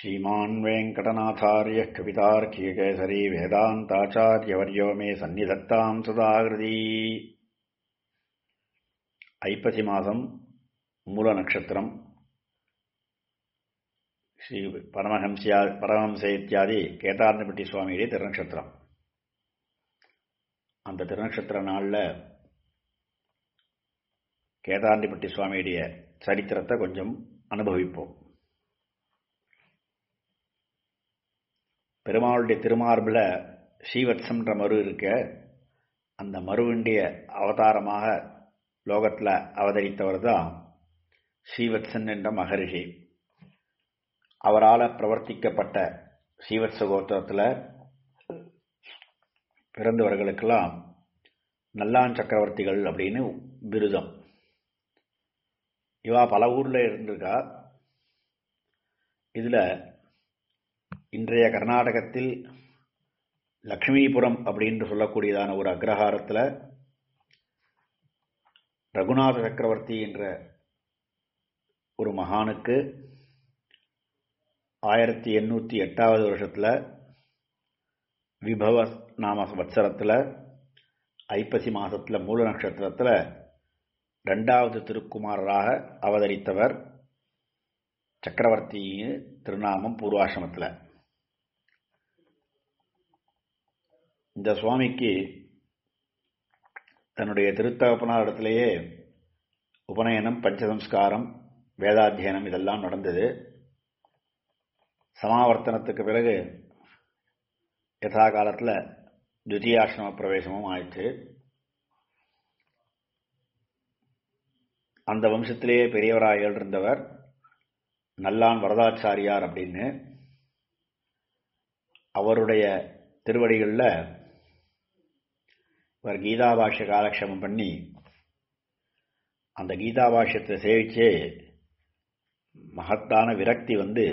श्रीमान् वेङ्कटनाथार्यः कवितार्कियकेसरी वेदान्ताचार्यवर्यो मे सन्निधत्ताम् सदाकृती ஐப்பசி மாதம் மூல நட்சத்திரம் ஸ்ரீ பரமஹம்சியா பரமஹம்ச இத்தியாதி கேதார்னபட்டி சுவாமியுடைய திருநக்ஷத்திரம் அந்த திருநக்ஷத்திர நாளில் கேதார்னிப்பட்டி சுவாமியுடைய சரித்திரத்தை கொஞ்சம் அனுபவிப்போம் பெருமாளுடைய திருமார்பில் ஸ்ரீவத்சம்ன்ற மரு இருக்க அந்த மருவிண்டிய அவதாரமாக லோகத்தில் அவதரித்தவர் தான் ஸ்ரீவத்சன் என்ற மகரிஷி அவரால் பிரவர்த்திக்கப்பட்ட ஸ்ரீவத்ச கோத்திரத்தில் பிறந்தவர்களுக்கெல்லாம் நல்லான் சக்கரவர்த்திகள் அப்படின்னு விருதம் இவா பல ஊரில் இருந்திருக்கா இதில் இன்றைய கர்நாடகத்தில் லக்ஷ்மிபுரம் அப்படின்னு சொல்லக்கூடியதான ஒரு அக்ரஹாரத்தில் ரகுநாத சக்கரவர்த்தி என்ற ஒரு மகானுக்கு ஆயிரத்தி எண்ணூற்றி எட்டாவது வருஷத்தில் விபவ நாம வத்சரத்தில் ஐப்பசி மாதத்தில் மூல நட்சத்திரத்தில் ரெண்டாவது திருக்குமாரராக அவதரித்தவர் சக்கரவர்த்தி திருநாமம் பூர்வாசிரமத்தில் இந்த சுவாமிக்கு தன்னுடைய திருத்தகப்பனார் இடத்திலேயே உபநயனம் பஞ்சசம்ஸ்காரம் வேதாத்தியனம் இதெல்லாம் நடந்தது சமாவர்த்தனத்துக்கு பிறகு யதா காலத்தில் துதியாசிரம பிரவேசமும் ஆயிடுச்சு அந்த வம்சத்திலேயே பெரியவராக எழுந்தவர் நல்லான் வரதாச்சாரியார் அப்படின்னு அவருடைய திருவடிகளில் இவர் கீதாபாஷ்ய காலக்ஷேமம் பண்ணி அந்த கீதாபாஷ்யத்தை சேவிச்சே மகத்தான விரக்தி வந்து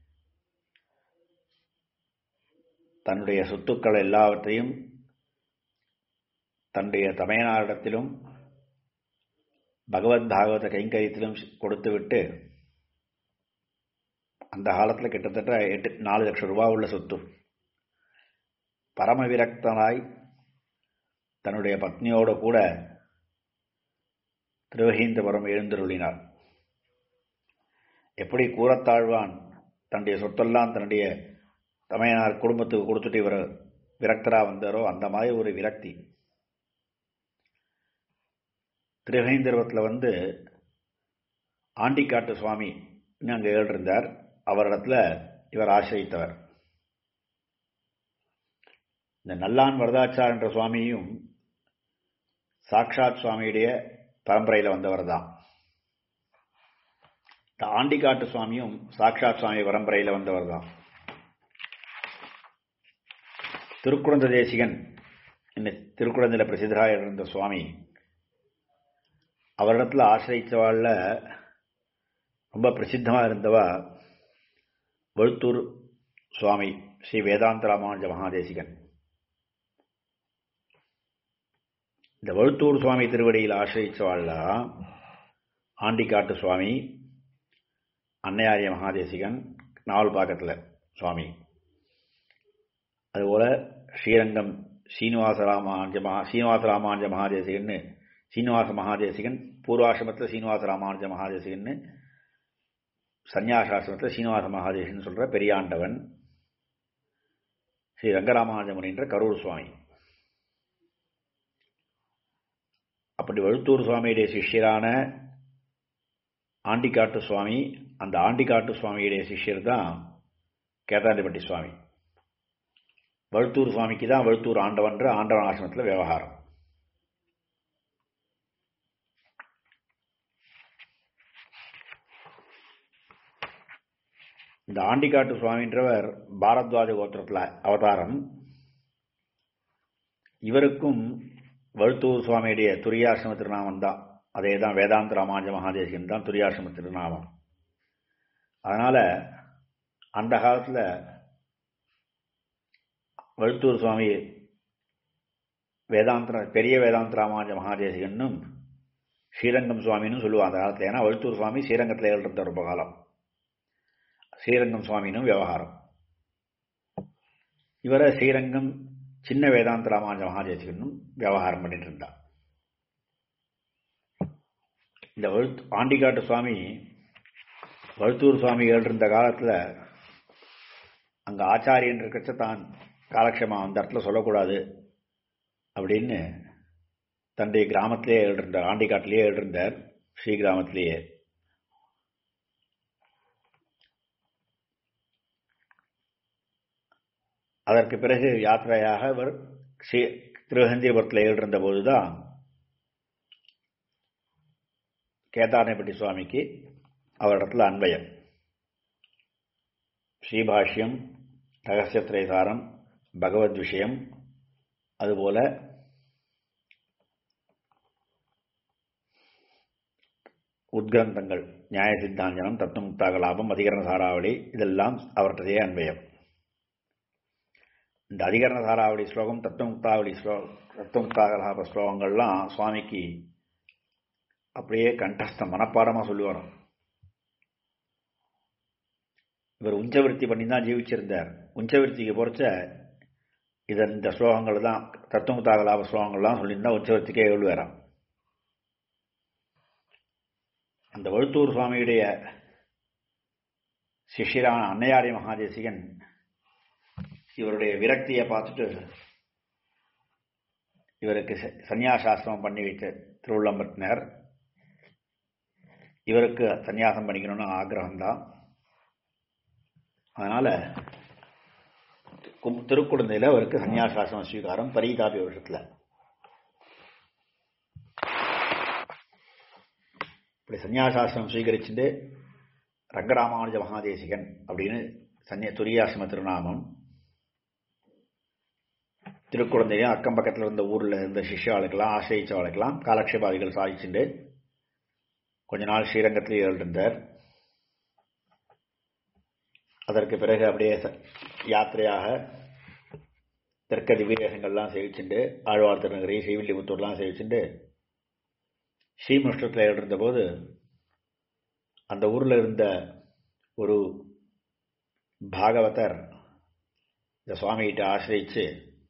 தன்னுடைய சொத்துக்கள் எல்லாவற்றையும் தன்னுடைய தமையனாரிடத்திலும் பகவத் பாகவத கைங்கரியத்திலும் கொடுத்துவிட்டு அந்த காலத்தில் கிட்டத்தட்ட எட்டு நாலு லட்சம் ரூபா உள்ள சொத்து பரம விரக்தனாய் தன்னுடைய பத்னியோடு கூட திருவகீந்தபுரம் எழுந்தருளினார் எப்படி கூறத்தாழ்வான் தன்னுடைய சொத்தெல்லாம் தன்னுடைய தமையனார் குடும்பத்துக்கு கொடுத்துட்டு இவர் விரக்தரா வந்தாரோ அந்த மாதிரி ஒரு விரக்தி திருவேந்திரவத்தில் வந்து ஆண்டிக்காட்டு சுவாமி அங்கே ஏழிருந்தார் அவரிடத்துல இவர் ஆசிரித்தவர் இந்த நல்லான் வரதாச்சார் என்ற சுவாமியும் சாக்ஷாத் சுவாமியுடைய பரம்பரையில் வந்தவர் தான் இந்த ஆண்டிக்காட்டு சுவாமியும் சாக்ஷாத் சுவாமி பரம்பரையில் வந்தவர் தான் திருக்குழந்த தேசிகன் இந்த திருக்குழந்தையில் பிரசித்தராக இருந்த சுவாமி அவரிடத்தில் ஆசிரியத்தவாளில் ரொம்ப பிரசித்தமாக இருந்தவா வழுத்தூர் சுவாமி ஸ்ரீ வேதாந்த ராமானுஜ மகாதேசிகன் இந்த வழுத்தூர் சுவாமி திருவடியில் ஆசிரியச்சவாள்ல ஆண்டிக்காட்டு சுவாமி அன்னையாரிய மகாதேசிகன் நாவல்பாக்கத்தில் சுவாமி அதுபோல ஸ்ரீரங்கம் சீனிவாச ராமானுஜ மகா சீனிவாச ராமானுஜ மகாதேசிகன் சீனிவாச மகாதேசிகன் பூர்வாசிரமத்தில் சீனிவாச ராமானுஜ மகாதேசிகன் சன்னியாசாசிரமத்தில் சீனிவாச மகாதேசன் சொல்கிற பெரியாண்டவன் ஸ்ரீ ரங்கராமானுஜ முனின்ற கரூர் சுவாமி அப்படி வழுத்தூர் சுவாமியுடைய சிஷ்யரான ஆண்டிக்காட்டு சுவாமி அந்த ஆண்டிக்காட்டு சுவாமியுடைய சிஷ்யர் தான் கேதாண்டிப்பட்டி சுவாமி வழுத்தூர் சுவாமிக்கு தான் வழுத்தூர் ஆண்டவன்ற ஆண்டவன் ஆசிரமத்தில் விவகாரம் இந்த ஆண்டிக்காட்டு சுவாமின்றவர் பாரத்வாஜ கோத்திரத்தில் அவதாரம் இவருக்கும் வழுத்தூர் சுவாமியுடைய துரியாசிரம திருநாமம் தான் அதே தான் வேதாந்த ராமாஞ்ச மகாதேசிகன் தான் துரியாசிரம திருநாமம் அதனால் அந்த காலத்தில் வழுத்தூர் சுவாமி வேதாந்த பெரிய வேதாந்த ராமாஞ்ச மகாதேசிகன்னும் ஸ்ரீரங்கம் சுவாமின்னு சொல்லுவாங்க அந்த காலத்தில் ஏன்னா வழுத்தூர் சுவாமி ஸ்ரீரங்கத்தில் இருந்த ரொம்ப காலம் ஸ்ரீரங்கம் சுவாமினும் விவகாரம் இவரை ஸ்ரீரங்கம் சின்ன வேதாந்த ராமானுஜ மகாதேசிகனும் விவகாரம் பண்ணிட்டு இருந்தா இந்த வழுத்து ஆண்டிக்காட்டு சுவாமி வழுத்தூர் சுவாமி இருந்த காலத்தில் அங்கே ஆச்சாரியன் இருக்கிறச்ச தான் காலக்ஷேமா அந்த இடத்துல சொல்லக்கூடாது அப்படின்னு தன்னுடைய கிராமத்திலே எழுதிருந்தார் ஆண்டிக்காட்டிலேயே எழுதிருந்தார் ஸ்ரீ கிராமத்திலேயே அதற்கு பிறகு யாத்திரையாக அவர் ஸ்ரீ திருஹந்திபுரத்தில் எழுதிருந்த போதுதான் கேதாரனைப்பட்டி சுவாமிக்கு அவரிடத்துல அன்வயம் ஸ்ரீபாஷ்யம் ரகசியத்திரைசாரம் பகவத் விஷயம் அதுபோல உத்கிரந்தங்கள் நியாய சித்தாஞ்சனம் தத்துவமுக்தாக லாபம் அதிகரண சாராவளி இதெல்லாம் அவர்கிட்டதே அன்வயம் இந்த அதிகரண சாராவளி ஸ்லோகம் தத்துவமுக்தாவளி ஸ்லோ தத்துவமுக்தாக லாப ஸ்லோகங்கள்லாம் சுவாமிக்கு அப்படியே கண்டஸ்தம் மனப்பாடமாக சொல்லுவார் இவர் உஞ்சவிருத்தி பண்ணி தான் ஜீவிச்சிருந்தார் உஞ்சவிருத்திக்கு பொறுத்த இதன் இந்த ஸ்லோகங்கள் தான் தத்துவமுத்தாக லாப ஸ்லோகங்கள்லாம் சொல்லியிருந்தா உச்சவர்த்திக்கே எழுதுவாராம் அந்த வழுத்தூர் சுவாமியுடைய சிஷியரான அன்னையாரி மகாதேசிகன் இவருடைய விரக்தியை பார்த்துட்டு இவருக்கு சன்னியாசாசிரமம் பண்ணி வைத்த திருவுள்ளம்பட்டினர் இவருக்கு சன்னியாசம் பண்ணிக்கணும்னு ஆக்கிரகம்தான் அதனால திருக்குழந்தையில் அவருக்கு சன்னியாசாசிரம ஸ்வீகாரம் பரீதாபி வருஷத்தில் இப்படி சன்னியாசாசிரமம் ஸ்வீகரிச்சுட்டு ரங்கராமானுஜ மகாதேசிகன் அப்படின்னு சன்னிய துரியாசிரம திருநாமம் திருக்குழந்தையும் அக்கம் பக்கத்தில் இருந்த ஊரில் இருந்த சிஷ்யாளுக்கெல்லாம் ஆசிரியச்சவாளுக்கெல்லாம் காலக்ஷேபாதிகள் சாதிச்சுட்டு கொஞ்ச நாள் ஸ்ரீரங்கத்தில் இருந்தார் அதற்கு பிறகு அப்படியே யாத்திரையாக தெற்க திவ்யதேசங்கள்லாம் சேவிச்சுண்டு ஆழ்வார் திருநகரி ஸ்ரீவில்லிபுத்தூர்லாம் சேவிச்சுண்டு ஸ்ரீமுஷ்டத்தில் இருந்தபோது அந்த ஊரில் இருந்த ஒரு பாகவதர் இந்த சுவாமிகிட்ட ஆசிரியிச்சு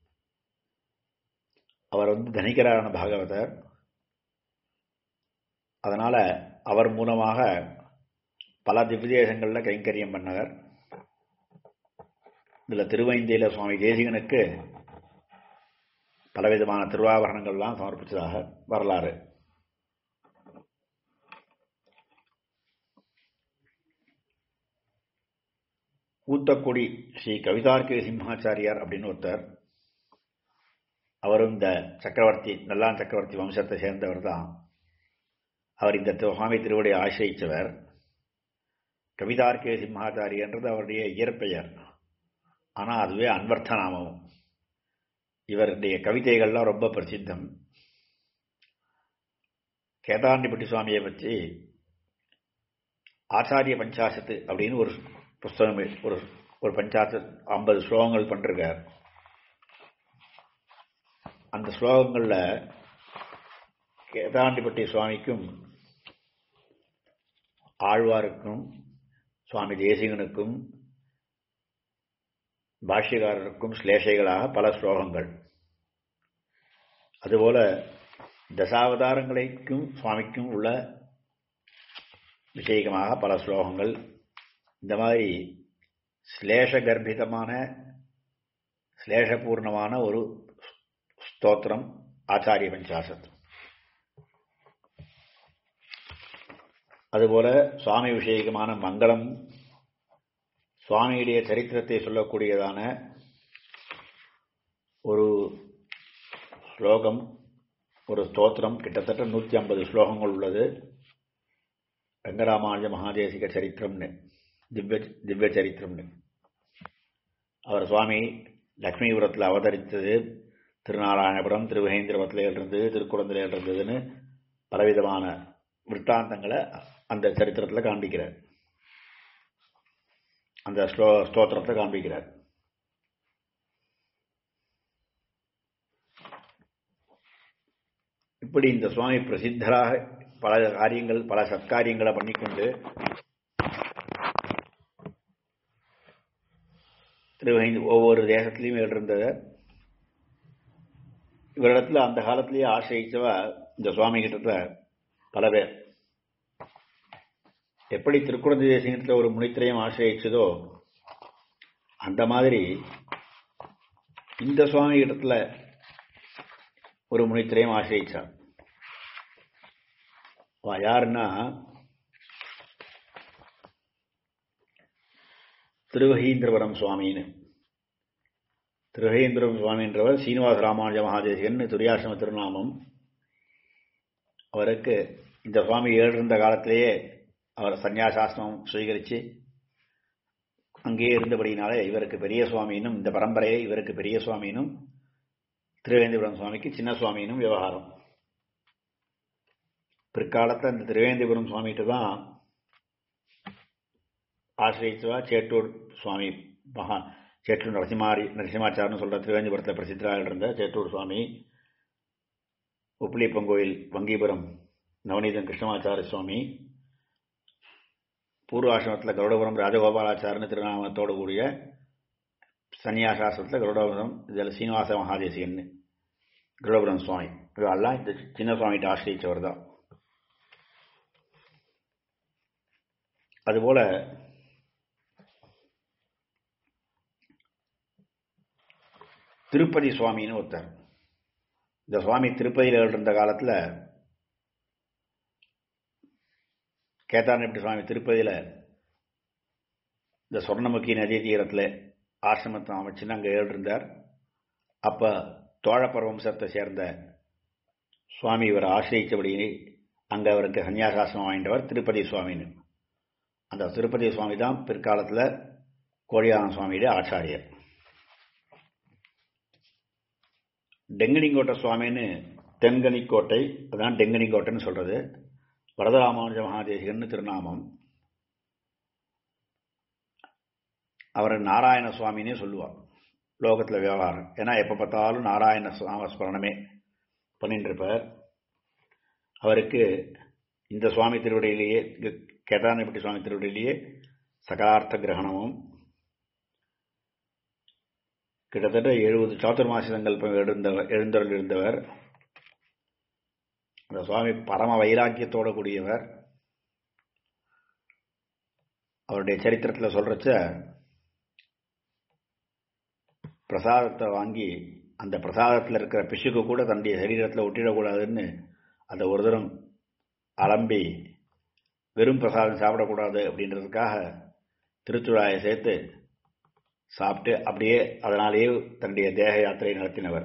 அவர் வந்து தனிகரான பாகவதர் அதனால அவர் மூலமாக பல திவ்யதேசங்களில் கைங்கரியம் பண்ணவர் இதில் திருவைந்தியில சுவாமி தேசிகனுக்கு பலவிதமான திருவாபரணங்கள்லாம் சமர்ப்பித்ததாக வரலாறு ஊத்தக்குடி ஸ்ரீ கவிதார்க்கி சிம்ஹாச்சாரியார் அப்படின்னு ஒருத்தர் அவரும் இந்த சக்கரவர்த்தி நல்லான் சக்கரவர்த்தி வம்சத்தை சேர்ந்தவர் தான் அவர் இந்த சுவாமி திருவடியை ஆசிரியிச்சவர் கவிதார்க்கே சிம்ஹாச்சாரியன்றது அவருடைய இயற்பெயர் ஆனால் அதுவே அன்வர்த்த நாமம் இவருடைய கவிதைகள்லாம் ரொம்ப பிரசித்தம் கேதாண்டிப்பட்டி சுவாமியை பற்றி ஆச்சாரிய பஞ்சாசத்து அப்படின்னு ஒரு புஸ்தகம் ஒரு ஒரு பஞ்சாசத் ஐம்பது ஸ்லோகங்கள் பண்ணிருக்கார் அந்த ஸ்லோகங்களில் கேதாண்டிப்பட்டி சுவாமிக்கும் ஆழ்வாருக்கும் சுவாமி தேசிகனுக்கும் பாஷ்யக்காரருக்கும் ஸ்லேஷைகளாக பல ஸ்லோகங்கள் அதுபோல தசாவதாரங்களுக்கும் சுவாமிக்கும் உள்ள விஷயமாக பல ஸ்லோகங்கள் இந்த மாதிரி ஸ்லேஷ கர்ப்பிதமான ஸ்லேஷபூர்ணமான ஒரு ஸ்தோத்திரம் ஆச்சாரிய பஞ்சாசத் அதுபோல சுவாமி விஷயகமான மங்களம் சுவாமியுடைய சரித்திரத்தை சொல்லக்கூடியதான ஒரு ஸ்லோகம் ஒரு ஸ்தோத்திரம் கிட்டத்தட்ட நூற்றி ஐம்பது ஸ்லோகங்கள் உள்ளது ரங்கராமானுஜ மகாதேசிக சரித்திரம்னு திவ்ய திவ்ய சரித்திரம்னு அவர் சுவாமி லக்ஷ்மிபுரத்தில் அவதரித்தது திருநாராயணபுரம் திருவேந்திரபுரத்தில் இருந்தது திருக்குழந்தையில் இருந்ததுன்னு பலவிதமான விற்த்தாந்தங்களை அந்த சரித்திரத்தில் காண்பிக்கிறார் அந்த ஸ்லோ ஸ்தோத்திரத்தை காண்பிக்கிறார் இப்படி இந்த சுவாமி பிரசித்தராக பல காரியங்கள் பல சத்காரியங்களை பண்ணிக்கொண்டு திருவைந்து ஒவ்வொரு தேசத்திலையும் இருந்தது இவரிடத்துல அந்த காலத்திலேயே ஆசிரியச்சவ இந்த சுவாமி கிட்ட பல பேர் எப்படி திருக்குறந்தை தேசியத்தில் ஒரு முனித்திரையும் ஆசிரியச்சதோ அந்த மாதிரி இந்த சுவாமி இடத்துல ஒரு முனித்திரையும் ஆசிரியிச்சார் யாருன்னா திருவகீந்திரபுரம் சுவாமின்னு திருவகீந்திரபுரம் சுவாமின்றவர் சீனிவாச ராமானுஜ மகாதேசிகன் துரியாசிரம திருநாமம் அவருக்கு இந்த சுவாமி ஏழிருந்த காலத்திலேயே அவர் சன்னியாசாசிரமம் சுவீகரித்து அங்கேயே இருந்தபடினாலே இவருக்கு பெரிய சுவாமியினும் இந்த பரம்பரையை இவருக்கு பெரிய சுவாமியினும் திருவேந்திபுரம் சுவாமிக்கு சின்ன சுவாமியினும் விவகாரம் பிற்காலத்தில் இந்த திருவேந்திபுரம் சுவாமிகிட்ட தான் ஆசிரியத்துவா சேட்டூர் சுவாமி மகா சேட்டூர் நரசிம்மாரி நரசிம்மாச்சார்னு சொல்ற திருவேந்திபுரத்தில் பிரசித்தராக இருந்த சேட்டூர் சுவாமி உப்பிலிப்பங்கோயில் வங்கிபுரம் நவநீதன் கிருஷ்ணமாச்சார சுவாமி பூர்வாசிரமத்தில் கருடபுரம் ராஜகோபாலாச்சாரன்னு திருநாமத்தோடு கூடிய சன்னியாசாசிரத்தில் கருடபுரம் இதில் சீனிவாச மகாதேசியன் கருடபுரம் சுவாமி இவெல்லாம் இந்த சின்ன சுவாமிகிட்ட ஆசிரியச்சவர் தான் அதுபோல திருப்பதி சுவாமின்னு ஒருத்தர் இந்த சுவாமி திருப்பதியில் இருந்த காலத்தில் கேதாரநெப்பட்டி சுவாமி திருப்பதியில் இந்த சொர்ணமுக்கி நதி தீரத்தில் ஆசிரமத்தை அமைச்சுன்னு அங்கே இருந்தார் அப்போ தோழப்பர் வம்சத்தை சேர்ந்த சுவாமி இவர் ஆசிரியச்சபடி அங்கே அவருக்கு சன்னியாசாசனம் வாங்கிட்டவர் திருப்பதி சுவாமின்னு அந்த திருப்பதி சுவாமி தான் பிற்காலத்தில் கோழியானம் சுவாமியுடைய ஆச்சாரியர் டெங்கனிங்கோட்டை சுவாமின்னு தென்கனிக்கோட்டை அதான் டெங்கனிக்கோட்டைன்னு சொல்றது வரதராமானுஜ மகாதேசிகன் திருநாமம் அவர் நாராயண சுவாமினே சொல்லுவார் லோகத்தில் விவகாரம் ஏன்னா எப்போ பார்த்தாலும் நாராயண நாமஸ்மரணமே பண்ணிட்டு இருப்பார் அவருக்கு இந்த சுவாமி திருவடியிலேயே கேதாரப்பட்டி சுவாமி திருவடியிலேயே சகலார்த்த கிரகணமும் கிட்டத்தட்ட எழுபது சாத்துர்மாசி சங்கல்பம் எழுந்தவர் எழுந்தருள் இருந்தவர் அந்த சுவாமி பரம வைராக்கியத்தோட கூடியவர் அவருடைய சரித்திரத்தில் சொல்றச்ச பிரசாதத்தை வாங்கி அந்த பிரசாதத்தில் இருக்கிற பிசுக்கு கூட தன்னுடைய சரீரத்தில் ஒட்டிடக்கூடாதுன்னு அந்த ஒரு தரம் அலம்பி வெறும் பிரசாதம் சாப்பிடக்கூடாது அப்படின்றதுக்காக திருச்சுழாயை சேர்த்து சாப்பிட்டு அப்படியே அதனாலேயே தன்னுடைய தேக யாத்திரை நடத்தினவர்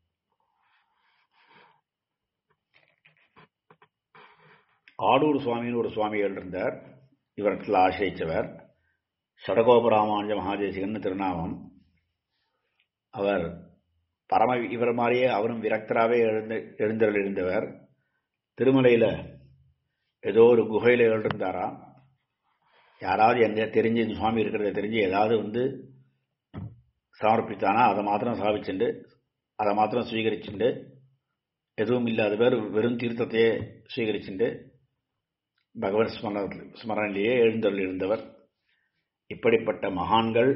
ஆடூர் சுவாமின்னு ஒரு சுவாமிகள் இருந்தார் இவரத்தில் ஆசிரியச்சவர் சடகோபராமானுஜ மகாதேசிகன் திருநாமம் அவர் பரம இவர் மாதிரியே அவரும் விரக்தராகவே எழுந்து எழுந்தருள் இருந்தவர் திருமலையில் ஏதோ ஒரு குகையில் எழுந்திருந்தாராம் யாராவது எந்த தெரிஞ்சு இந்த சுவாமி இருக்கிறத தெரிஞ்சு ஏதாவது வந்து சமர்ப்பித்தானா அதை மாத்திரம் சாவிச்சுண்டு அதை மாத்திரம் சுவீகரிச்சுண்டு எதுவும் இல்லாத பேர் வெறும் தீர்த்தத்தையே சுவீகரிச்சுண்டு பகவத் ஸ்மரண ஸ்மரணிலேயே எழுந்தருள் இருந்தவர் இப்படிப்பட்ட மகான்கள்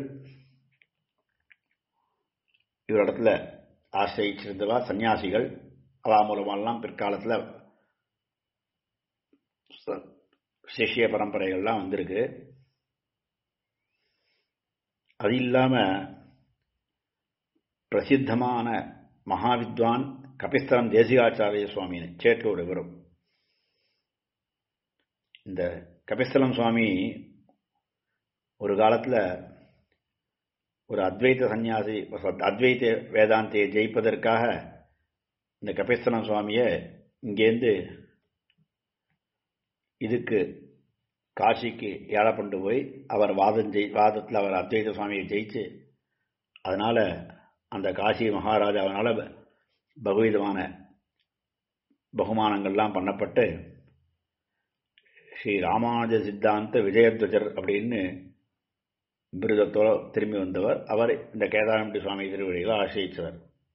இவரிடத்துல ஆசிரியிருந்தவா சன்னியாசிகள் அவா மூலமெல்லாம் பிற்காலத்தில் சிஷ்ய பரம்பரைகள்லாம் வந்திருக்கு அது இல்லாம பிரசித்தமான மகாவித்வான் கபிஸ்தரம் தேசிகாச்சாரிய சுவாமின்னு சேட்டூர் இவரும் இந்த கபிஸ்தலம் சுவாமி ஒரு காலத்தில் ஒரு அத்வைத சன்னியாசி அத்வைத வேதாந்தியை ஜெயிப்பதற்காக இந்த கபிஸ்தலம் சுவாமியை இங்கேருந்து இதுக்கு காசிக்கு ஏழை கொண்டு போய் அவர் வாதம் ஜெய் வாதத்தில் அவர் அத்வைத சுவாமியை ஜெயிச்சு அதனால அந்த காசி மகாராஜாவினால பகுவிதமான பகுமானங்கள்லாம் பண்ணப்பட்டு ஸ்ரீ ராமானுஜ சித்தாந்த விஜயத்வஜர் அப்படின்னு விருதத்தோடு திரும்பி வந்தவர் அவர் இந்த கேதாரம்பட்டி சுவாமி திருவடிகளை ஆசிரியச்சவர்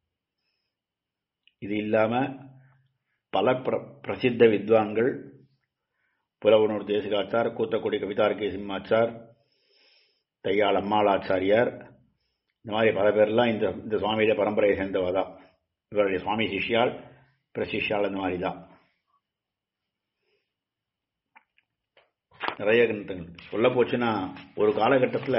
இது இல்லாமல் பல பிர பிரசித்த வித்வான்கள் புலவனூர் தேசிகாச்சார் கூத்தக்குடி கவிதார்கே சிம்மாச்சார் தையாள் அம்மாளாச்சாரியார் இந்த மாதிரி பல பேர்லாம் இந்த இந்த சுவாமியுடைய பரம்பரையை சேர்ந்தவ தான் இவருடைய சுவாமி சிஷ்யால் பிரசிஷ்யால் இந்த மாதிரி தான் நிறைய கிரந்தங்கள் சொல்ல போச்சுன்னா ஒரு காலகட்டத்தில்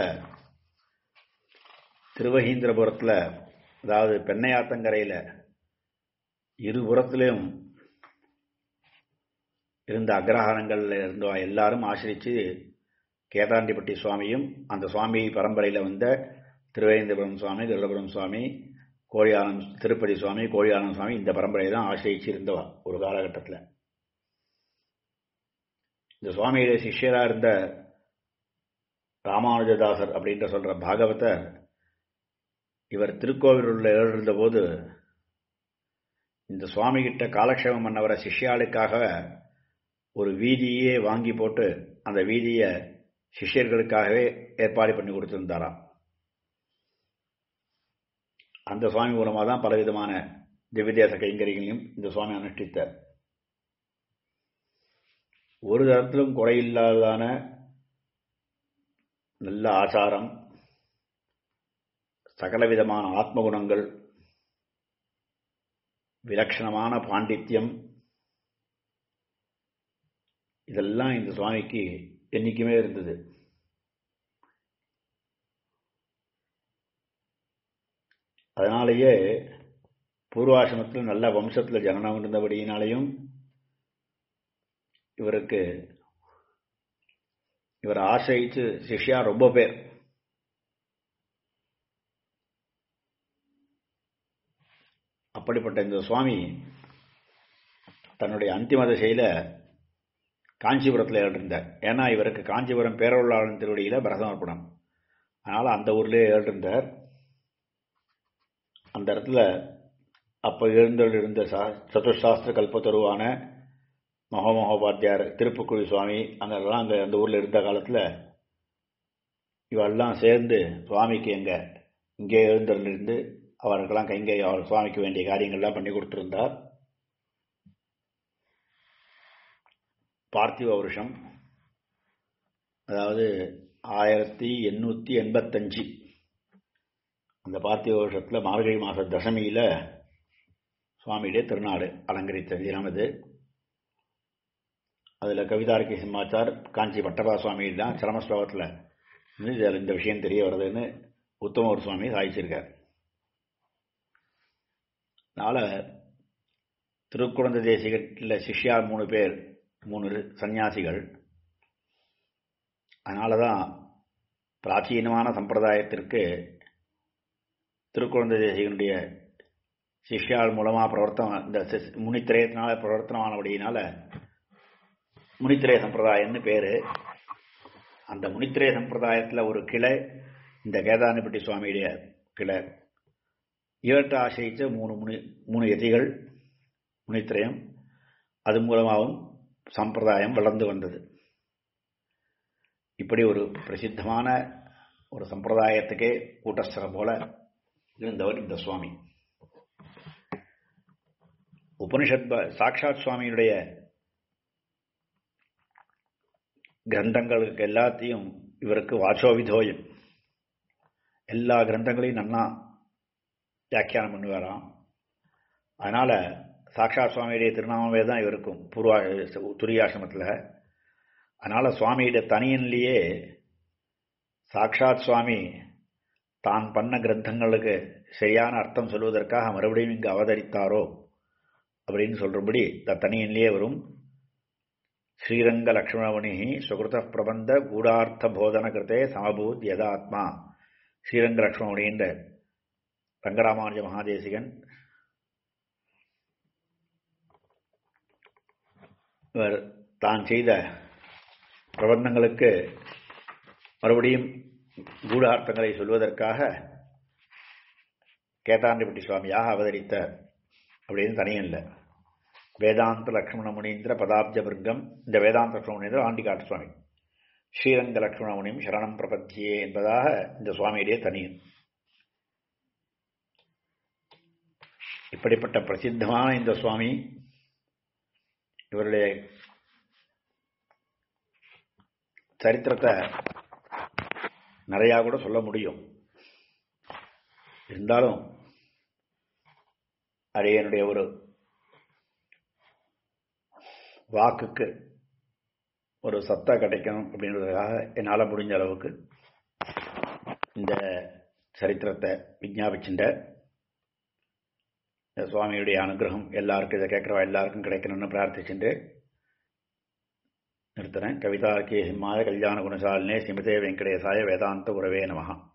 திருவகீந்திரபுரத்தில் அதாவது பெண்ணையாத்தங்கரையில் இருபுறத்திலையும் இருந்த அக்ரஹாரங்களில் இருந்த எல்லாரும் ஆசிரித்து கேதாண்டிப்பட்டி சுவாமியும் அந்த சுவாமி பரம்பரையில் வந்த திருவேந்திரபுரம் சுவாமி கருடபுரம் சுவாமி கோழியானம் திருப்பதி சுவாமி கோழியானம் சுவாமி இந்த பரம்பரையை தான் ஆசிரிச்சு இருந்தவா ஒரு காலகட்டத்தில் இந்த சுவாமியுடைய சிஷ்யராக இருந்த ராமானுஜதாசர் அப்படின்ற சொல்ற பாகவதர் இவர் திருக்கோவிலூரில் எழுந்த போது இந்த சுவாமி கிட்ட காலக்ஷேபம் பண்ணவரை சிஷ்யாளுக்காக ஒரு வீதியே வாங்கி போட்டு அந்த வீதியை சிஷ்யர்களுக்காகவே ஏற்பாடு பண்ணி கொடுத்திருந்தாராம் அந்த சுவாமி மூலமாக தான் பலவிதமான திவ்யதேச கைங்கரிகளையும் இந்த சுவாமி அனுஷ்டித்தார் ஒரு தரத்திலும் குறையில்லாததான நல்ல ஆச்சாரம் சகலவிதமான ஆத்மகுணங்கள் விலட்சணமான பாண்டித்யம் இதெல்லாம் இந்த சுவாமிக்கு என்னைக்குமே இருந்தது அதனாலேயே பூர்வாசிரமத்தில் நல்ல வம்சத்தில் ஜனனம் இருந்தபடியினாலையும் இவருக்கு இவர் ஆசிரியிச்சு சிஷ்யா ரொம்ப பேர் அப்படிப்பட்ட இந்த சுவாமி தன்னுடைய அந்திம திசையில காஞ்சிபுரத்தில் இருந்தார் ஏன்னா இவருக்கு காஞ்சிபுரம் பேரொருளாளன் திருவடியில பரதமர்ப்பணம் அதனால அந்த ஊர்லேயே இருந்தார் அந்த இடத்துல அப்போ எழுந்தொழில் இருந்த சா சதுசாஸ்திர கல்பத்தருவான மகோமகோபாத்தியார் திருப்புக்குழி சுவாமி அங்கெல்லாம் அங்கே அந்த ஊரில் இருந்த காலத்தில் இவெல்லாம் சேர்ந்து சுவாமிக்கு எங்கே இங்கே எழுந்தருளிருந்து அவருக்கெல்லாம் கைங்கை அவர் சுவாமிக்கு வேண்டிய காரியங்கள்லாம் பண்ணி கொடுத்துருந்தார் பார்த்திவ வருஷம் அதாவது ஆயிரத்தி எண்ணூற்றி எண்பத்தஞ்சு அந்த பார்த்திவ வருஷத்தில் மார்கழி மாத தசமியில் சுவாமியுடைய திருநாடு அலங்கரித்த தினம் இது அதில் கவிதார்க்கி சிம்மாச்சார் காஞ்சி பட்டபா சுவாமி தான் சிரமஸ்லோகத்தில் இதில் இந்த விஷயம் தெரிய வருதுன்னு உத்தமவர் சுவாமி சாதிச்சிருக்கார் அதனால் திருக்குழந்தை தேசிகத்தில் சிஷ்யா மூணு பேர் மூணு சன்னியாசிகள் அதனால தான் பிராச்சீனமான சம்பிரதாயத்திற்கு திருக்குழந்தை தேசிகனுடைய சிஷ்யால் மூலமாக பிரவர்த்தனம் இந்த முனித்திரயத்தினால பிரவர்த்தனமானபடியினால முனித்திரய சம்பிரதாயம்னு பேரு அந்த முனித்திரய சம்பிரதாயத்தில் ஒரு கிளை இந்த கேதானப்பட்டி சுவாமியுடைய கிளை இவற்றை ஆசிரித்த மூணு முனி மூணு எதிகள் முனித்திரயம் அது மூலமாகவும் சம்பிரதாயம் வளர்ந்து வந்தது இப்படி ஒரு பிரசித்தமான ஒரு சம்பிரதாயத்துக்கே கூட்டஸ்தரம் போல இருந்தவர் இந்த சுவாமி உபனிஷத் சாட்சாத் சுவாமியுடைய கிரந்தங்களுக்கு எல்லாத்தையும் இவருக்கு வாச்சோவிதோயம் எல்லா கிரந்தங்களையும் நன்னா வியாக்கியானம் பண்ணுவாராம் அதனால சாட்சாத் சுவாமியுடைய திருநாமமே தான் இவருக்கும் பூர்வா துரியாசிரமத்தில் அதனால சுவாமியுடைய தனியன்லேயே சாட்சாத் சுவாமி தான் பண்ண கிரந்தங்களுக்கு சரியான அர்த்தம் சொல்வதற்காக மறுபடியும் இங்கு அவதரித்தாரோ அப்படின்னு சொல்றபடி இந்த தனியன்லேயே வரும் ஸ்ரீரங்க லக்ஷ்மணமணி சுகிருத பிரபந்த கூடார்த்த போதன கிருத்தே சமபூத் யதாத்மா ஸ்ரீரங்க லக்ஷ்மணமணின்ற ரங்கராமானுஜ மகாதேசிகன் இவர் தான் செய்த பிரபந்தங்களுக்கு மறுபடியும் கூடார்த்தங்களை சொல்வதற்காக கேதாண்டிப்பட்டி சுவாமியாக அவதரித்த அப்படின்னு தனியும் இல்லை வேதாந்த லக்ஷ்மண முனீந்திர பதாப்ஜ பிருங்கம் இந்த வேதாந்த லக்ஷ்மண முனீந்திர ஆண்டிகாட்டு சுவாமி ஸ்ரீரங்க லக்ஷ்மண முனியும் சரணம் பிரபத்தியே என்பதாக இந்த சுவாமியுடைய தனியன் இப்படிப்பட்ட பிரசித்தமான இந்த சுவாமி இவருடைய சரித்திரத்தை நிறையா கூட சொல்ல முடியும் இருந்தாலும் அடியனுடைய ஒரு வாக்குக்கு ஒரு சத்தா கிடைக்கணும் அப்படின்றதுக்காக என்னால் முடிஞ்ச அளவுக்கு இந்த சரித்திரத்தை விஞ்ஞாபிச்சுட்ட சுவாமியுடைய அனுகிரகம் எல்லாருக்கும் இதை கேட்குறவா எல்லாருக்கும் கிடைக்கணும்னு பிரார்த்திச்சுட்டு நிறுத்துறேன் கவிதா கே ஹிம்மாய கல்யாண குணசாலினே ஸ்ரீமதே வெங்கடேசாய வேதாந்த உறவே நமகா